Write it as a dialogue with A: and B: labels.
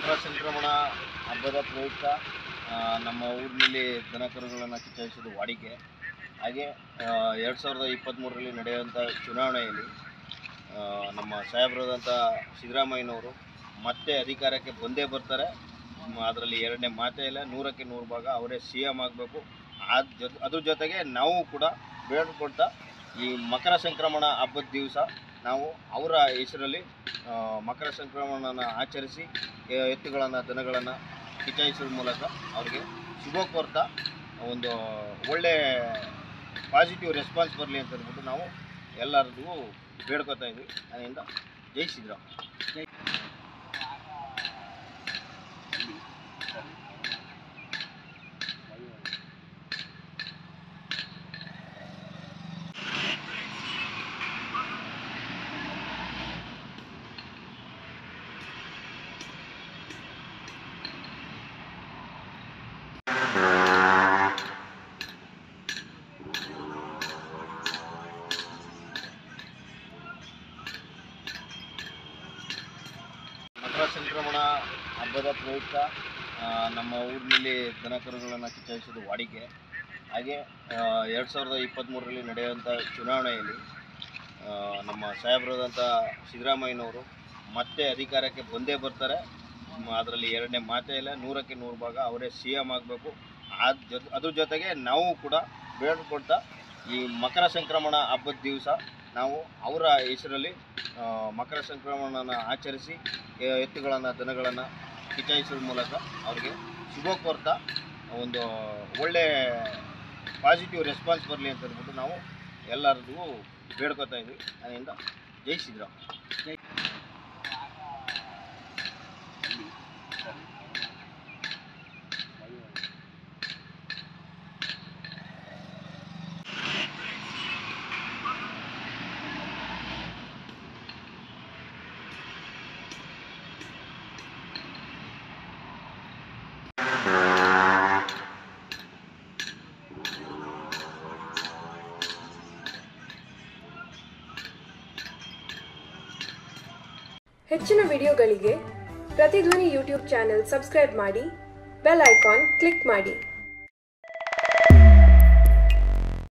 A: ಮಕರ ಸಂಕ್ರಮಣ ಹಬ್ಬದ ಪ್ರಯುಕ್ತ ಆ, ನಮ್ಮ ಊರಿನಲ್ಲಿ ದನಕರುಗಳನ್ನು ಕಿಚ್ಚಾಯಿಸೋದು ವಾಡಿಕೆ ಹಾಗೆ ಎರಡು ಸಾವಿರದ ಇಪ್ಪತ್ತ್ಮೂರರಲ್ಲಿ ನಡೆಯುವಂಥ ಚುನಾವಣೆಯಲ್ಲಿ ಆ, ನಮ್ಮ ಸಾಹೇಬರಾದಂಥ ಸಿದ್ದರಾಮಯ್ಯನವರು ಮತ್ತೆ ಅಧಿಕಾರಕ್ಕೆ ಬಂದೇ ಬರ್ತಾರೆ ಅದರಲ್ಲಿ ಎರಡನೇ ಮಾತೇ ಇಲ್ಲ ನೂರಕ್ಕೆ ನೂರು ಭಾಗ ಅವರೇ ಸಿ ಎಮ್ ಆಗಬೇಕು ಜೊತೆ ಅದ್ರ ಜೊತೆಗೆ ನಾವು ಕೂಡ ಬೇಡ್ಕೊಳ್ತಾ ಈ ಮಕರ ಸಂಕ್ರಮಣ ಹಬ್ಬದ ದಿವಸ ನಾವು ಅವರ ಹೆಸರಲ್ಲಿ ಆ, ಮಕರ ಸಂಕ್ರಮಣನ ಆಚರಿಸಿ ಎ- ಎತ್ತುಗಳನ್ನು ದನಗಳನ್ನು ಕಿಚಾಯಿಸೋದ್ರ ಮೂಲಕ ಅವ್ರಿಗೆ ಶುಭ ಕೋರ್ತಾ ಒಂದು ಒಳ್ಳೆ ಪಾಸಿಟಿವ್ ರೆಸ್ಪಾನ್ಸ್ ಬರಲಿ ಅಂತ ಹೇಳ್ಬಿಟ್ಟು ನಾವು ಎಲ್ಲರಿಗೂ ಬೇಡ್ಕೊತಾ ಇದ್ವಿ ಅದರಿಂದ ಜೈ ಶ್ರೀರಾಮ್ ಮಕರ ಸಂಕ್ರಮಣ ಹಬ್ಬದ ಪ್ರಯುಕ್ತ ಆ, ನಮ್ಮ ಊರಿನಲ್ಲಿ ದನಕರುಗಳನ್ನು ಕಿಚ್ಚಾಯಿಸೋದು ವಾಡಿಕೆ ಹಾಗೆ ಎರಡು ಸಾವಿರದ ಇಪ್ಪತ್ತ್ಮೂರರಲ್ಲಿ ನಡೆಯುವಂಥ ಚುನಾವಣೆಯಲ್ಲಿ ಆ, ನಮ್ಮ ಸಾಹೇಬರಾದಂಥ ಸಿದ್ದರಾಮಯ್ಯನವರು ಮತ್ತೆ ಅಧಿಕಾರಕ್ಕೆ ಬಂದೇ ಬರ್ತಾರೆ ಅದರಲ್ಲಿ ಎರಡನೇ ಮಾತೇ ಇಲ್ಲ ನೂರಕ್ಕೆ ನೂರು ಭಾಗ ಅವರೇ ಸಿ ಎಮ್ ಆಗಬೇಕು ಜೊತೆ ಅದ್ರ ಜೊತೆಗೆ ನಾವು ಕೂಡ ಬೇಡ್ಕೊಳ್ತಾ ಈ ಮಕರ ಸಂಕ್ರಮಣ ಹಬ್ಬದ ದಿವಸ ನಾವು ಅವರ ಹೆಸರಲ್ಲಿ ಆ, ಮಕರ ಸಂಕ್ರಮಣನ ಆಚರಿಸಿ ಎ- ಎತ್ತುಗಳನ್ನು ದನಗಳನ್ನು ಕಿಚಾಯಿಸೋದ್ರ ಮೂಲಕ ಅವ್ರಿಗೆ ಶುಭ ಕೋರ್ತಾ ಒಂದು ಒಳ್ಳೆ ಪಾಸಿಟಿವ್ ರೆಸ್ಪಾನ್ಸ್ ಬರಲಿ ಅಂತ ಹೇಳ್ಬಿಟ್ಟು ನಾವು ಎಲ್ಲರಿಗೂ ಬೇಡ್ಕೊತಾ ಇದ್ವಿ ಅದರಿಂದ ಜೈ ಶ್ರೀರಾಮ್
B: ಹೆಚ್ಚಿನ ವಿಡಿಯೋಗಳಿಗೆ ಪ್ರತಿಧ್ವನಿ ಯೂಟ್ಯೂಬ್ ಚಾನೆಲ್ ಸಬ್ಸ್ಕ್ರೈಬ್ ಮಾಡಿ ಬೆಲ್ ಐಕಾನ್ ಕ್ಲಿಕ್ ಮಾಡಿ